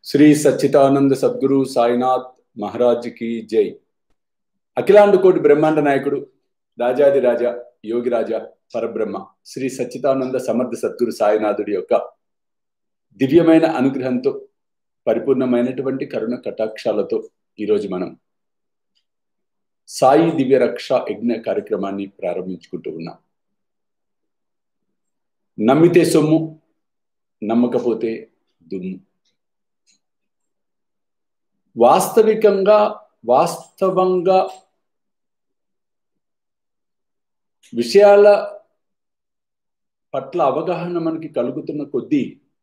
శ్రీ సచ్చిదానంద సద్గురు సాయినాథ్ మహారాజ్ కి జై అఖిలాండ కోటి బ్రహ్మాండ నాయకుడు రాజాది రాజా యోగి రాజా పరబ్రహ్మ శ్రీ సచ్చిదానంద సమర్థ సద్గురు సాయినాథుడి యొక్క దివ్యమైన అనుగ్రహంతో పరిపూర్ణమైనటువంటి కరుణ కటాక్షాలతో ఈరోజు మనం సాయి దివ్య రక్ష యజ్ఞ కార్యక్రమాన్ని ప్రారంభించుకుంటూ ఉన్నాం నమ్మితే సొమ్ము నమ్మకపోతే దుమ్ము వాస్తవికంగా వాస్తవంగా విషయాల పట్ల అవగాహన మనకి కలుగుతున్న కొద్దీ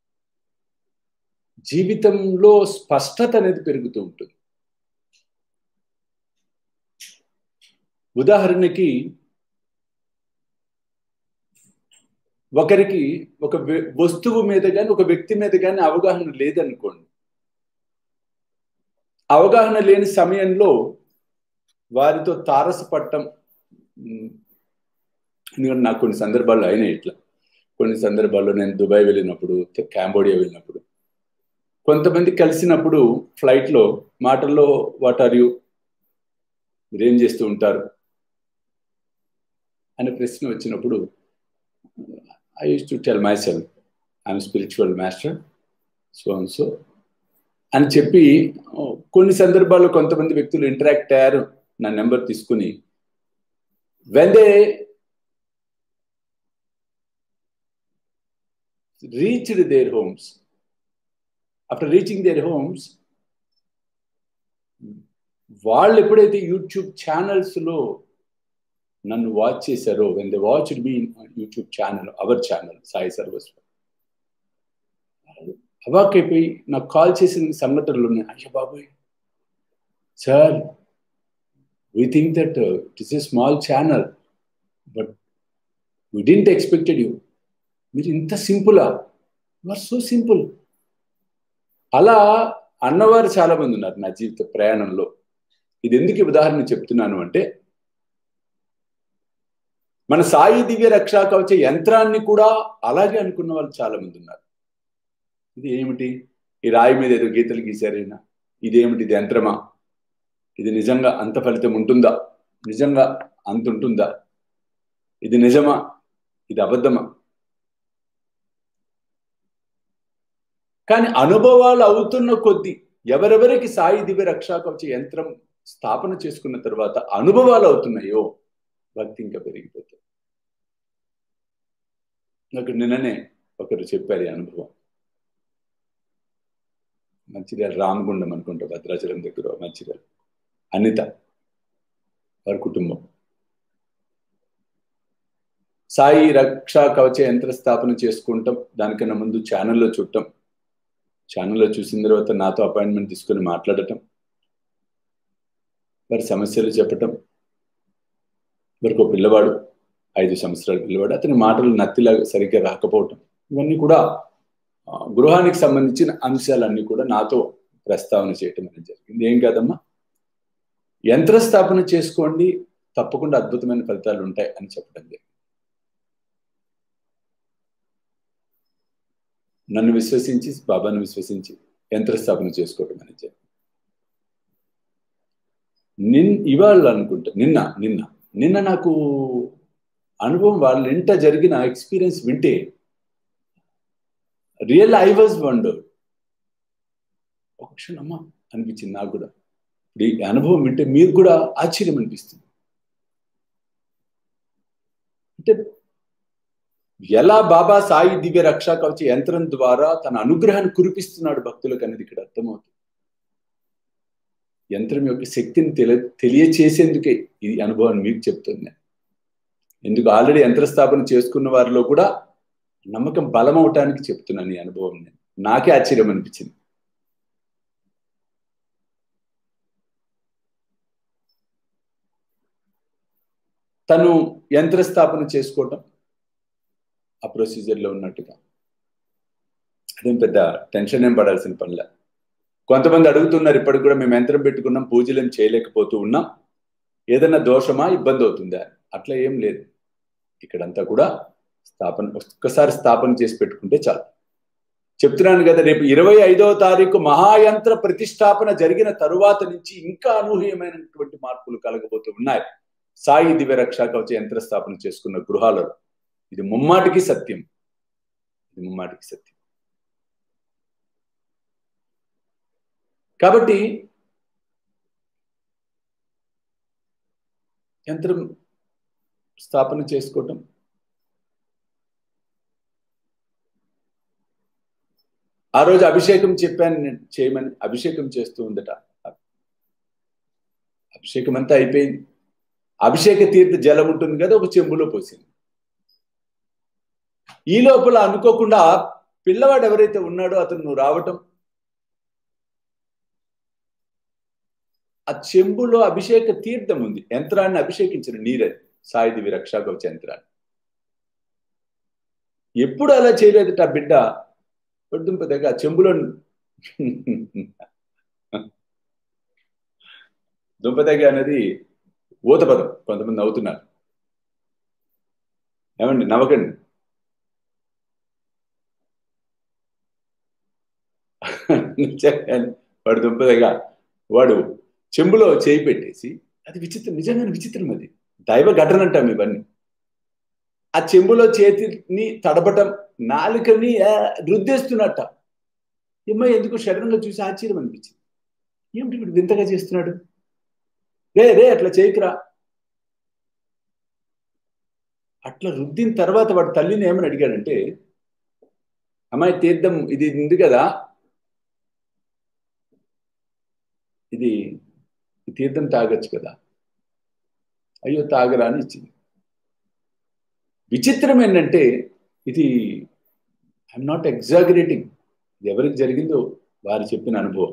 జీవితంలో స్పష్టత అనేది పెరుగుతూ ఉంటుంది ఉదాహరణకి ఒకరికి ఒక వస్తువు మీద కానీ ఒక వ్యక్తి మీద కానీ అవగాహన లేదనుకోండి అవగాహన లేని సమయంలో వారితో తారసపట్టం ఎందుకంటే నాకు కొన్ని సందర్భాల్లో అయినాయి ఇట్లా కొన్ని సందర్భాల్లో నేను దుబాయ్ వెళ్ళినప్పుడు కాంబోడియా వెళ్ళినప్పుడు కొంతమంది కలిసినప్పుడు ఫ్లైట్లో మాటల్లో వాట్ ఆర్ యూ మీరేం చేస్తూ ఉంటారు అనే ప్రశ్న వచ్చినప్పుడు I use to tell myself I'm spiritual master so and so అని చెప్పి కొన్ని సందర్భాల్లో కొంతమంది వ్యక్తులు ఇంటరాక్ట్ అయ్యారు నా నెంబర్ తీసుకుని when they reached their homes after reaching their homes వాళ్ళు ఎప్పుడైతే యూట్యూబ్ ఛానల్స్లో నన్ను వాచ్ చేశారో when they watch me YouTube channel our channel Sai Sarvasva అవాకైపోయి నాకు కాల్ చేసిన సంఘటనలు ఉన్నాయి అయ్యో బాబోయ్ sir we think that it is a small channel but we didn't expected you మీరు ఇంత సింపులా యు ఆర్ సో సింపుల్ అలా అన్నవారు చాలా మంది ఉన్నారు నా జీవిత ప్రయాణంలో ఇది ఎందుకు ఉదాహరణ చెప్తున్నాను అంటే మన సాయి దివ్య రక్షా కవచ యంత్రాన్ని కూడా అలాగే అనుకున్న వాళ్ళు చాలా మంది ఉన్నారు ఇది ఏమిటి ఈ రాయి మీద ఏదో గీతలు గీశారైనా ఇదేమిటి ఇది యంత్రమా ఇది నిజంగా అంత ఫలితం ఉంటుందా నిజంగా అంత ఉంటుందా ఇది నిజమా ఇది అబద్ధమా కానీ అనుభవాలు అవుతున్న కొద్దీ ఎవరెవరికి సాయి దివ్య రక్షా కవచ యంత్రం స్థాపన చేసుకున్న తర్వాత అనుభవాలు అవుతున్నాయో భక్తి ఇంకా పెరిగిపోతుంది నాకు నిన్ననే ఒకరు చెప్పారు ఈ అనుభవం మంచిర్యాల రామగుండం అనుకుంటా భద్రాచలం దగ్గర మంచిర్యాల అనిత వారి కుటుంబం సాయి రక్షా కవచ యంత్ర స్థాపన చేసుకుంటాం దానికన్నా ముందు ఛానల్లో చూడటం ఛానల్లో చూసిన తర్వాత నాతో అపాయింట్మెంట్ తీసుకుని మాట్లాడటం వారి సమస్యలు చెప్పటం వారికి ఒక పిల్లవాడు ఐదు సంవత్సరాల పిల్లవాడు అతని మాటలు నత్తిలాగా సరిగ్గా రాకపోవటం ఇవన్నీ కూడా గృహానికి సంబంధించిన అంశాలన్నీ కూడా నాతో ప్రస్తావన చేయటం అనేది జరిగింది ఏం కాదమ్మా యంత్ర స్థాపన చేసుకోండి తప్పకుండా అద్భుతమైన ఫలితాలు ఉంటాయి అని చెప్పడం జరిగింది నన్ను విశ్వసించి బాబాను విశ్వసించి యంత్ర స్థాపన చేసుకోవటం అనేది జరిగింది నిన్ ఇవాళ అనుకుంటా నిన్న నిన్న నిన్న నాకు అనుభవం వాళ్ళ ఇంట జరిగిన ఎక్స్పీరియన్స్ వింటే రియల్ ఐ వాజ్ వండర్ ఒక క్షణం అమ్మా అనిపించింది నాకు కూడా ఇప్పుడు ఈ అనుభవం వింటే మీకు కూడా ఆశ్చర్యం అనిపిస్తుంది అంటే ఎలా బాబా సాయి దివ్య రక్షా కవచ యంత్రం ద్వారా తన అనుగ్రహాన్ని కురిపిస్తున్నాడు భక్తులకు అనేది ఇక్కడ అర్థమవుతుంది యంత్రం యొక్క శక్తిని తెలి తెలియచేసేందుకే ఇది అనుభవాన్ని మీకు చెప్తుంది ఎందుకు ఆల్రెడీ యంత్రస్థాపన చేసుకున్న వారిలో కూడా నమ్మకం బలం అవటానికి చెప్తున్నాను ఈ అనుభవం నేను నాకే ఆశ్చర్యం అనిపించింది తను యంత్రస్థాపన చేసుకోవటం ఆ ప్రొసీజర్లో ఉన్నట్టుగా అదేం పెద్ద టెన్షన్ ఏం పడాల్సిన పనిలే కొంతమంది అడుగుతున్నారు ఇప్పటికి కూడా మేము యంత్రం పెట్టుకున్నాం పూజలు ఏం చేయలేకపోతూ ఉన్నాం ఏదైనా దోషమా ఇబ్బంది అవుతుందా అట్లా ఏం లేదు ఇక్కడంతా కూడా స్థాపన ఒక్కసారి స్థాపన చేసి పెట్టుకుంటే చాలు చెప్తున్నాను కదా రేపు ఇరవై ఐదవ తారీఖు మహాయంత్ర ప్రతిష్టాపన జరిగిన తరువాత నుంచి ఇంకా అనూహ్యమైనటువంటి మార్పులు కలగబోతూ ఉన్నాయి సాయి దివ్య రక్షా కవచ యంత్ర స్థాపన చేసుకున్న గృహాలలో ఇది ముమ్మాటికి సత్యం ఇది ముమ్మాటికి సత్యం కాబట్టి యంత్రం స్థాపన చేసుకోవటం ఆ రోజు అభిషేకం చెప్పాను నేను చేయమని అభిషేకం చేస్తూ ఉందట అభిషేకం అంతా అయిపోయింది అభిషేక తీర్థ జలం ఉంటుంది కదా ఒక చెంబులో పోసింది ఈ లోపల అనుకోకుండా పిల్లవాడు ఎవరైతే ఉన్నాడో అతను నువ్వు రావటం ఆ చెంబులో అభిషేక తీర్థం ఉంది యంత్రాన్ని అభిషేకించిన నీరే సాయిదివి రక్షాకవచ యంత్రాన్ని ఎప్పుడు అలా చేయలేదట ఆ బిడ్డ పొద్దుంప దగ్గర చెంబులో దుంపదగ్గ అనేది ఊత పదం కొంతమంది నవ్వుతున్నారు ఏమండి నవ్వకండి వాడు దుంపదగ్గ వాడు చెంబులో చేయి పెట్టేసి అది విచిత్రం నిజంగానే విచిత్రం అది దైవ ఘటన అంటాం ఇవన్నీ ఆ చెంబులో చేతిని తడపటం నాలుకని రుద్దేస్తున్నట్ట ఏమో ఎందుకు సడన్గా చూసి ఆశ్చర్యం అనిపించింది ఏమిటి వీడు వింతగా చేస్తున్నాడు రే రే అట్లా చేయకురా అట్లా రుద్దిన తర్వాత వాడు తల్లిని ఏమని అడిగాడంటే అమ్మాయి తీర్థం ఇది ఉంది కదా ఇది తీర్థం తాగొచ్చు కదా అయ్యో తాగరా అని ఇచ్చింది విచిత్రం ఏంటంటే ఇది ఐఎమ్ నాట్ ఎగ్జాగరేటింగ్ ఇది ఎవరికి జరిగిందో వారు చెప్పిన అనుభవం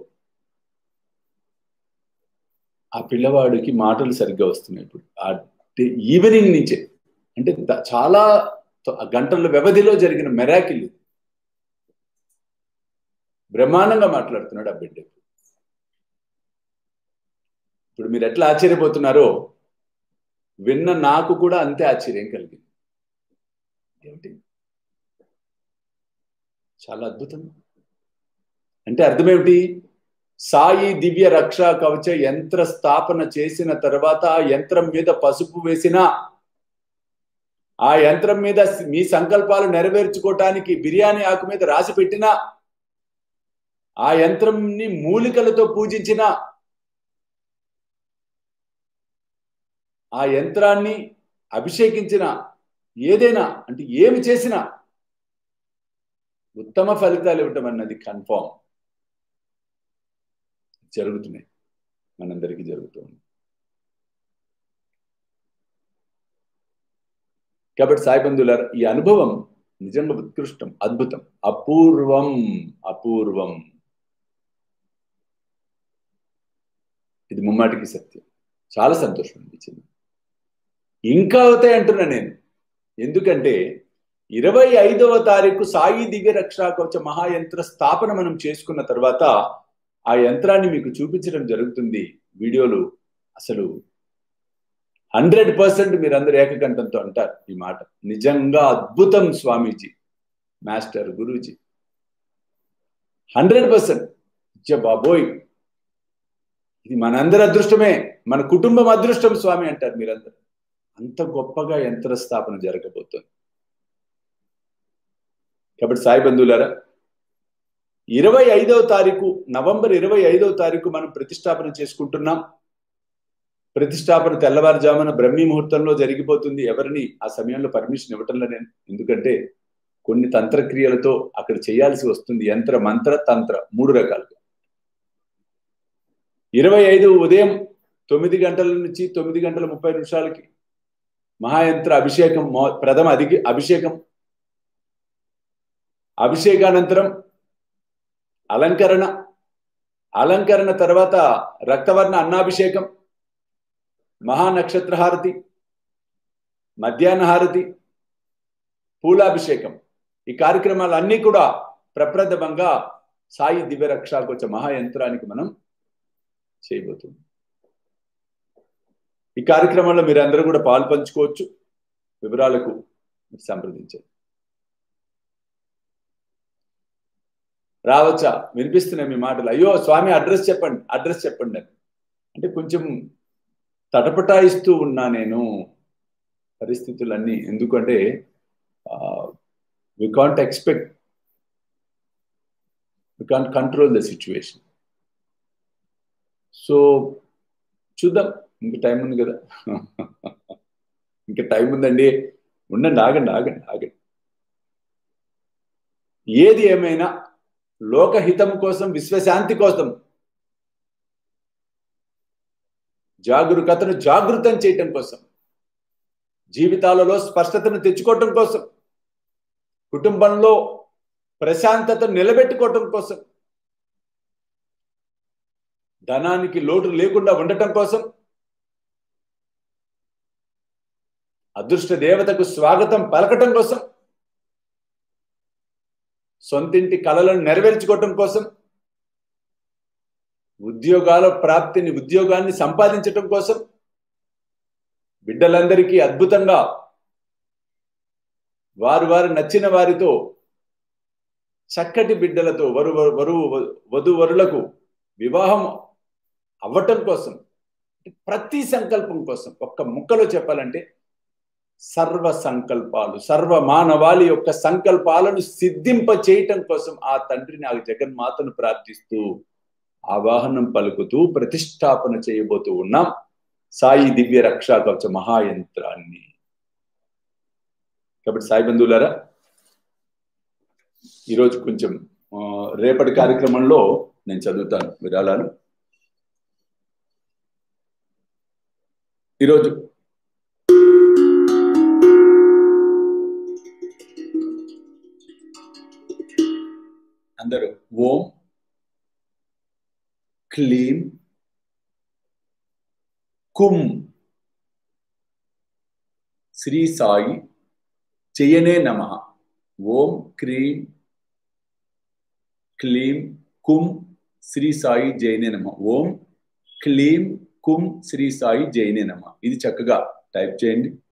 ఆ పిల్లవాడికి మాటలు సరిగ్గా వస్తున్నాయి ఇప్పుడు ఆ ఈవినింగ్ నుంచే అంటే చాలా గంటల వ్యవధిలో జరిగిన మెరాకిల్ బ్రహ్మాండంగా మాట్లాడుతున్నాడు ఆ బిడ్డ ఇప్పుడు మీరు ఎట్లా ఆశ్చర్యపోతున్నారో విన్న నాకు కూడా అంతే ఆశ్చర్యం కలిగింది ఏమిటి చాలా అద్భుతం అంటే అర్థమేమిటి సాయి దివ్య రక్షా కవచ యంత్ర స్థాపన చేసిన తర్వాత ఆ యంత్రం మీద పసుపు వేసిన ఆ యంత్రం మీద మీ సంకల్పాలు నెరవేర్చుకోవటానికి బిర్యానీ ఆకు మీద రాసి పెట్టిన ఆ యంత్రంని మూలికలతో పూజించిన ఆ యంత్రాన్ని అభిషేకించిన ఏదైనా అంటే ఏమి చేసినా ఉత్తమ ఫలితాలు ఇవ్వటం అన్నది కన్ఫామ్ జరుగుతున్నాయి మనందరికీ జరుగుతుంది కాబట్టి సాయిబంధులారు ఈ అనుభవం నిజంగా ఉత్కృష్టం అద్భుతం అపూర్వం అపూర్వం ఇది ముమ్మాటికి సత్యం చాలా సంతోషం అనిపించింది ఇంకా అవుతాయి అంటున్నా నేను ఎందుకంటే ఇరవై ఐదవ తారీఖు సాయి దివ్య రక్షా కవచ మహాయంత్ర స్థాపన మనం చేసుకున్న తర్వాత ఆ యంత్రాన్ని మీకు చూపించడం జరుగుతుంది వీడియోలు అసలు హండ్రెడ్ పర్సెంట్ మీరందరూ ఏకకంఠంతో అంటారు ఈ మాట నిజంగా అద్భుతం Swamiji master Guruji hundred percent బాబోయ్ ఇది మనందరి అదృష్టమే మన కుటుంబం అదృష్టం స్వామి అంటారు మీరందరూ అంత గొప్పగా యంత్ర స్థాపన జరగబోతుంది కాబట్టి సాయి బంధువులారా ఇరవై ఐదవ తారీఖు నవంబర్ ఇరవై ఐదవ తారీఖు మనం ప్రతిష్టాపన చేసుకుంటున్నాం ప్రతిష్టాపన తెల్లవారుజామున బ్రహ్మీ ముహూర్తంలో జరిగిపోతుంది ఎవరిని ఆ సమయంలో పర్మిషన్ ఇవ్వటంలో నేను ఎందుకంటే కొన్ని తంత్రక్రియలతో అక్కడ చేయాల్సి వస్తుంది యంత్ర మంత్ర తంత్ర మూడు రకాలుగా ఇరవై ఐదు ఉదయం తొమ్మిది గంటల నుంచి తొమ్మిది గంటల ముప్పై నిమిషాలకి మహాయంత్ర అభిషేకం ప్రథమ అధిక అభిషేకం అభిషేకానంతరం అలంకరణ అలంకరణ తర్వాత రక్తవర్ణ అన్నాభిషేకం మహానక్షత్ర హారతి మధ్యాహ్న హారతి పూలాభిషేకం ఈ కార్యక్రమాలన్నీ కూడా ప్రప్రథమంగా సాయి దివ్య రక్షాకొచ్చ మహాయంత్రానికి మనం చేయబోతుంది ఈ కార్యక్రమంలో మీరు అందరూ కూడా పాలు పంచుకోవచ్చు వివరాలకు సంప్రదించండి రావచ్చా వినిపిస్తున్నాయి మీ మాటలు అయ్యో స్వామి అడ్రస్ చెప్పండి అడ్రస్ చెప్పండి అని అంటే కొంచెం తటపటాయిస్తూ ఉన్నా నేను పరిస్థితులన్నీ ఎందుకంటే we can't expect we can't control the situation so చూద్దాం ఇంకా టైం ఉంది కదా ఇంకా టైం ఉందండి ఉండండి ఆగండి ఆగండి ఆగండి ఏది ఏమైనా లోకహితం కోసం విశ్వశాంతి కోసం జాగరూకతను జాగృతం చేయటం కోసం జీవితాలలో స్పష్టతను తెచ్చుకోవటం కోసం కుటుంబంలో ప్రశాంతతను నిలబెట్టుకోవటం కోసం ధనానికి లోటు లేకుండా ఉండటం కోసం అదృష్ట దేవతకు స్వాగతం పలకటం కోసం సొంతింటి కళలను నెరవేర్చుకోవటం కోసం ఉద్యోగాల ప్రాప్తిని ఉద్యోగాన్ని సంపాదించటం కోసం బిడ్డలందరికీ అద్భుతంగా వారు వారు నచ్చిన వారితో చక్కటి బిడ్డలతో వరు వరువు వధువరులకు వివాహం అవ్వటం కోసం ప్రతి సంకల్పం కోసం ఒక్క ముక్కలో చెప్పాలంటే సర్వ సంకల్పాలు సర్వ మానవాళి యొక్క సంకల్పాలను సిద్ధింప చేయటం కోసం ఆ తండ్రిని ఆ జగన్మాతను ప్రార్థిస్తూ ఆవాహనం పలుకుతూ ప్రతిష్టాపన చేయబోతూ ఉన్నాం సాయి దివ్య రక్షా కవచ మహాయంత్రాన్ని కాబట్టి సాయి బంధువులారా ఈరోజు కొంచెం రేపటి కార్యక్రమంలో నేను చదువుతాను విరాళాలు ఈరోజు అందరూ ఓం క్లీం కుం శ్రీ సాయి చెయ్యనే నమ ఓం క్రీం క్లీం కుం శ్రీ సాయి జైనే నమ ఓం క్లీం కుం శ్రీ సాయి జైనే నమ ఇది చక్కగా టైప్ చేయండి